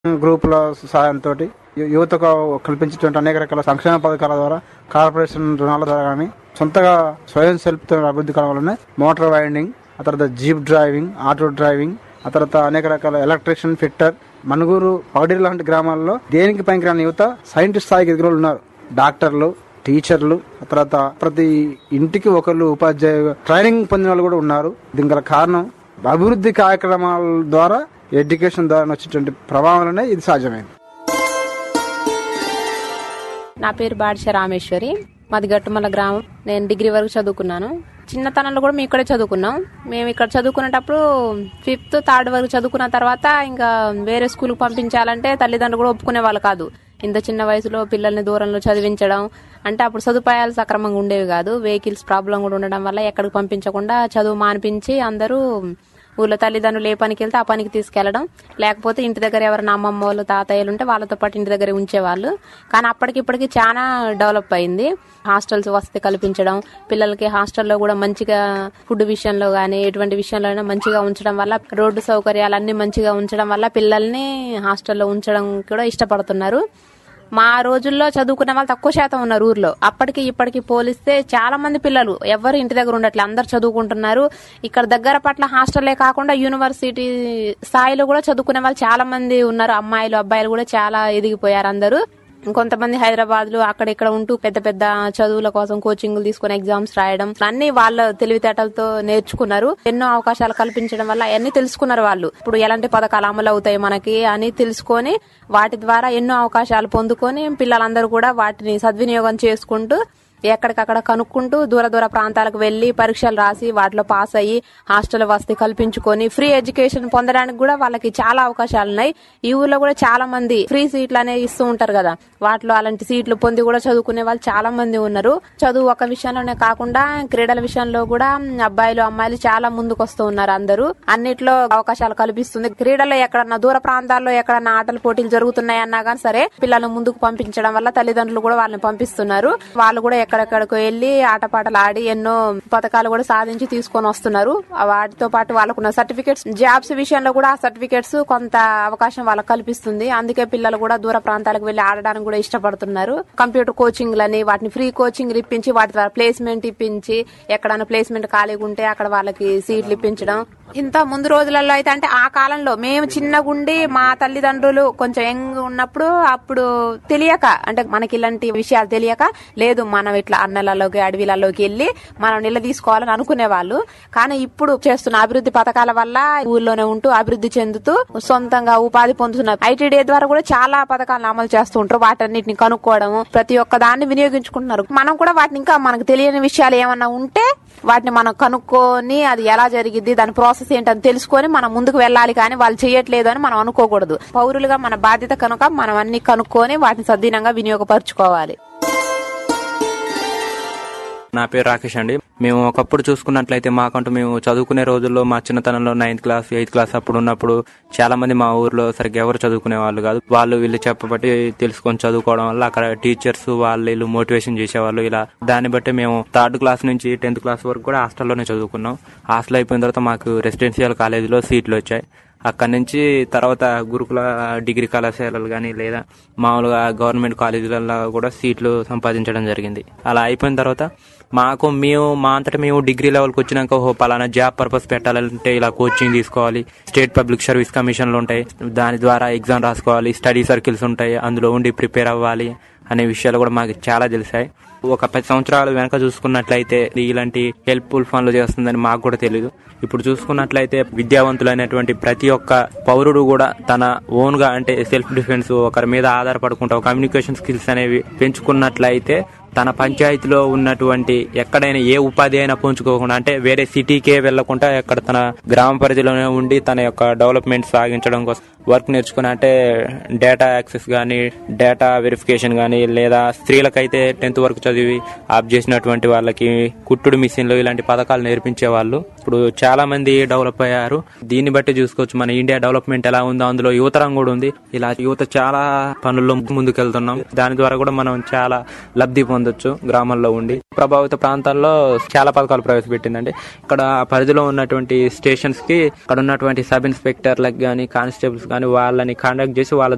గ్రూపుల సహాయంతో యువతకు కల్పించేటువంటి అనేక రకాల సంక్షేమ పథకాల ద్వారా కార్పొరేషన్ రుణాల ద్వారా కానీ సొంతగా స్వయం సెల్ఫ్తో అభివృద్ధి కావడం వల్లనే మోటార్ వైండింగ్ ఆ తర్వాత జీప్ డ్రైవింగ్ ఆటో డ్రైవింగ్ ఆ తర్వాత అనేక రకాల ఎలక్ట్రీషియన్ ఫిట్టర్ మనుగూరు పగడిరి లాంటి గ్రామాల్లో దేనికి పనికిరాని యువత సైంటిస్ట్ స్థాయికి ఎదుగులు ఉన్నారు డాక్టర్లు టీచర్లు ఆ తర్వాత ప్రతి ఇంటికి ఒకళ్ళు ఉపాధ్యాయ ట్రైనింగ్ పొందిన వాళ్ళు కూడా ఉన్నారు దీనికి గల కారణం అభివృద్ధి కార్యక్రమాల ద్వారా ఎడ్యుకేషన్ ద్వారా వచ్చేటువంటి ప్రభావం వల్లనే ఇది సాధ్యమైంది నా పేరు బాడిష రామేశ్వరి మాది గట్టుమల్ల గ్రామం నేను డిగ్రీ వరకు చదువుకున్నాను చిన్నతనంలో కూడా మేము ఇక్కడే చదువుకున్నాం మేము ఇక్కడ చదువుకునేటప్పుడు ఫిఫ్త్ థర్డ్ వరకు చదువుకున్న తర్వాత ఇంకా వేరే స్కూల్కి పంపించాలంటే తల్లిదండ్రులు కూడా ఒప్పుకునే వాళ్ళు కాదు ఇంత చిన్న వయసులో పిల్లల్ని దూరంలో చదివించడం అంటే అప్పుడు సదుపాయాలు సక్రమంగా ఉండేవి కాదు వెహికల్స్ ప్రాబ్లం కూడా ఉండడం వల్ల ఎక్కడికి పంపించకుండా చదువు మానిపించి అందరూ ఊళ్ళో తల్లిదండ్రులు ఏ పనికి వెళ్తే ఆ పనికి తీసుకెళ్లడం లేకపోతే ఇంటి దగ్గర ఎవరైనా అమ్మమ్మ వాళ్ళు తాతయ్యలు ఉంటే వాళ్ళతో పాటు ఇంటి దగ్గర ఉంచేవాళ్ళు కానీ అప్పటికి ఇప్పటికి చాలా డెవలప్ అయింది హాస్టల్స్ వసతి కల్పించడం పిల్లలకి హాస్టల్లో కూడా మంచిగా ఫుడ్ విషయంలో కానీ ఎటువంటి విషయంలో అయినా మంచిగా ఉంచడం వల్ల రోడ్డు సౌకర్యాలు అన్ని మంచిగా ఉంచడం వల్ల పిల్లల్ని హాస్టల్లో ఉంచడం కూడా ఇష్టపడుతున్నారు మా రోజుల్లో చదువుకునే వాళ్ళు తక్కువ శాతం ఉన్నారు ఊర్లో అప్పటికి ఇప్పటికి పోలిస్తే చాలా మంది పిల్లలు ఎవరు ఇంటి దగ్గర ఉండట్లే అందరు చదువుకుంటున్నారు ఇక్కడ దగ్గర పట్ల హాస్టల్లే కాకుండా యూనివర్సిటీ స్థాయిలో కూడా చదువుకునే వాళ్ళు చాలా మంది ఉన్నారు అమ్మాయిలు అబ్బాయిలు కూడా చాలా ఎదిగిపోయారు అందరూ కొంతమంది హైదరాబాద్ లో అక్కడ ఇక్కడ ఉంటూ పెద్ద పెద్ద చదువుల కోసం కోచింగ్లు తీసుకుని ఎగ్జామ్స్ రాయడం అన్ని వాళ్ళ తెలివితేటలతో నేర్చుకున్నారు ఎన్నో అవకాశాలు కల్పించడం వల్ల అవన్నీ తెలుసుకున్నారు వాళ్ళు ఇప్పుడు ఎలాంటి పథకాలు అమలు అవుతాయి మనకి అని తెలుసుకొని వాటి ద్వారా ఎన్నో అవకాశాలు పొందుకొని పిల్లలందరూ కూడా వాటిని సద్వినియోగం చేసుకుంటూ ఎక్కడికక్కడ కనుక్కుంటూ దూర దూర ప్రాంతాలకు వెళ్లి పరీక్షలు రాసి వాటిలో పాస్ అయ్యి హాస్టల్ వసతి కల్పించుకొని ఫ్రీ ఎడ్యుకేషన్ పొందడానికి కూడా వాళ్ళకి చాలా అవకాశాలు ఉన్నాయి ఈ ఊర్లో కూడా చాలా మంది ఫ్రీ సీట్లు అనేవి ఇస్తూ ఉంటారు కదా వాటిలో అలాంటి సీట్లు పొంది కూడా చదువుకునే వాళ్ళు చాలా మంది ఉన్నారు చదువు ఒక విషయంలోనే కాకుండా క్రీడల విషయంలో కూడా అబ్బాయిలు అమ్మాయిలు చాలా ముందుకు వస్తూ ఉన్నారు అందరూ అన్నిట్లో అవకాశాలు కల్పిస్తుంది క్రీడలో ఎక్కడన్నా దూర ప్రాంతాల్లో ఎక్కడన్నా ఆటల పోటీలు జరుగుతున్నాయి అన్నా కానీ సరే పిల్లలను ముందుకు పంపించడం వల్ల తల్లిదండ్రులు కూడా వాళ్ళని పంపిస్తున్నారు వాళ్ళు కూడా ఎక్కడెక్కడికి వెళ్లి ఆటపాటలు ఆడి ఎన్నో పథకాలు కూడా సాధించి తీసుకొని వస్తున్నారు ఆ వాటితో పాటు వాళ్ళకున్న సర్టిఫికేట్స్ జాబ్స్ విషయంలో కూడా ఆ సర్టిఫికేట్స్ కొంత అవకాశం వాళ్ళకి కల్పిస్తుంది అందుకే పిల్లలు కూడా దూర ప్రాంతాలకు వెళ్లి ఆడడానికి కూడా ఇష్టపడుతున్నారు కంప్యూటర్ కోచింగ్లని వాటిని ఫ్రీ కోచింగ్ ఇప్పించి వాటి ద్వారా ప్లేస్మెంట్ ఇప్పించి ఎక్కడైనా ప్లేస్మెంట్ ఖాళీగా ఉంటే అక్కడ వాళ్ళకి సీట్లు ఇప్పించడం ఇంత ముందు రోజులలో అయితే అంటే ఆ కాలంలో మేము చిన్నగుండి మా తల్లిదండ్రులు కొంచెం యంగ్ ఉన్నప్పుడు అప్పుడు తెలియక అంటే మనకి ఇలాంటి విషయాలు తెలియక లేదు మనం ఇట్లా అన్నలలోకి అడవిలలోకి వెళ్ళి మనం నిల తీసుకోవాలని అనుకునేవాళ్ళు కానీ ఇప్పుడు చేస్తున్న అభివృద్ధి పథకాల వల్ల ఊర్లోనే ఉంటూ అభివృద్ధి చెందుతూ సొంతంగా ఉపాధి పొందుతున్నారు ఐటీడీ ద్వారా కూడా చాలా పథకాలను అమలు చేస్తూ ఉంటారు వాటన్నిటిని కనుక్కోవడం ప్రతి ఒక్క దాన్ని వినియోగించుకుంటున్నారు మనం కూడా వాటిని ఇంకా మనకు తెలియని విషయాలు ఏమన్నా ఉంటే వాటిని మనం కనుక్కొని అది ఎలా జరిగింది దాని ప్రాసెస్ ఏంటని తెలుసుకొని మనం ముందుకు వెళ్ళాలి కానీ వాళ్ళు చేయట్లేదు అని మనం అనుకోకూడదు పౌరులుగా మన బాధ్యత కనుక మనం అన్ని కనుక్కొని వాటిని సద్దినంగా వినియోగపరచుకోవాలి నా పేరు రాకేష్ అండి మేము ఒకప్పుడు చూసుకున్నట్లయితే మాకంటూ మేము చదువుకునే రోజుల్లో మా చిన్నతనంలో నైన్త్ క్లాస్ ఎయిత్ క్లాస్ అప్పుడు ఉన్నప్పుడు చాలా మంది మా ఊర్లో సరిగ్గా ఎవరు చదువుకునే వాళ్ళు కాదు వాళ్ళు వీళ్ళు చెప్పబట్టి తెలుసుకొని చదువుకోవడం వల్ల అక్కడ టీచర్స్ వాళ్ళు వీళ్ళు మోటివేషన్ చేసేవాళ్ళు ఇలా దాన్ని బట్టి మేము థర్డ్ క్లాస్ నుంచి టెన్త్ క్లాస్ వరకు కూడా హాస్టల్లోనే చదువుకున్నాం హాస్టల్ అయిపోయిన తర్వాత మాకు రెసిడెన్షియల్ కాలేజీలో సీట్లు వచ్చాయి అక్కడి నుంచి తర్వాత గురుకుల డిగ్రీ కళాశాలలు కానీ లేదా మామూలుగా గవర్నమెంట్ కాలేజీలలో కూడా సీట్లు సంపాదించడం జరిగింది అలా అయిపోయిన తర్వాత మాకు మేము మా అంతటా మేము డిగ్రీ లెవెల్కి వచ్చినాక ఓహో పలానా జాబ్ పర్పస్ పెట్టాలంటే ఇలా కోచింగ్ తీసుకోవాలి స్టేట్ పబ్లిక్ సర్వీస్ కమిషన్లు ఉంటాయి దాని ద్వారా ఎగ్జామ్ రాసుకోవాలి స్టడీ సర్కిల్స్ ఉంటాయి అందులో ఉండి ప్రిపేర్ అవ్వాలి అనే విషయాలు కూడా మాకు చాలా తెలిసాయి ఒక పది సంవత్సరాలు వెనక చూసుకున్నట్లయితే ఇలాంటి హెల్ప్ఫుల్ పనులు చేస్తుందని మాకు కూడా తెలియదు ఇప్పుడు చూసుకున్నట్లయితే విద్యావంతులైనటువంటి ప్రతి ఒక్క పౌరుడు కూడా తన ఓన్ గా అంటే సెల్ఫ్ డిఫెన్స్ ఒకరి మీద ఆధారపడకుండా కమ్యూనికేషన్ స్కిల్స్ అనేవి పెంచుకున్నట్లయితే తన పంచాయతీలో ఉన్నటువంటి ఎక్కడైనా ఏ ఉపాధి అయినా పుంజుకోకుండా అంటే వేరే సిటీకే వెళ్లకుండా ఎక్కడ తన గ్రామ పరిధిలోనే ఉండి తన యొక్క డెవలప్మెంట్ సాగించడం కోసం వర్క్ నేర్చుకుని అంటే డేటా యాక్సెస్ కానీ డేటా వెరిఫికేషన్ కానీ లేదా స్త్రీలకైతే టెన్త్ వరకు చదివి ఆప్ చేసినటువంటి వాళ్ళకి కుట్టుడు మిషన్లు ఇలాంటి పథకాలు నేర్పించే వాళ్ళు ఇప్పుడు చాలా మంది డెవలప్ అయ్యారు దీన్ని బట్టి చూసుకోవచ్చు మన ఇండియా డెవలప్మెంట్ ఎలా ఉందో అందులో యువతరం కూడా ఉంది ఇలా యువత చాలా పనుల్లో ముందుకెళ్తున్నాం దాని ద్వారా కూడా మనం చాలా లబ్ధి పొందొచ్చు గ్రామాల్లో ఉండి ప్రభావిత ప్రాంతాల్లో చాలా పథకాలు ప్రవేశపెట్టిందండి ఇక్కడ పరిధిలో ఉన్నటువంటి స్టేషన్స్ కి అక్కడ ఉన్నటువంటి సబ్ ఇన్స్పెక్టర్లకు కానీ కానిస్టేబుల్స్ కానీ వాళ్ళని కాంటాక్ట్ చేసి వాళ్ళ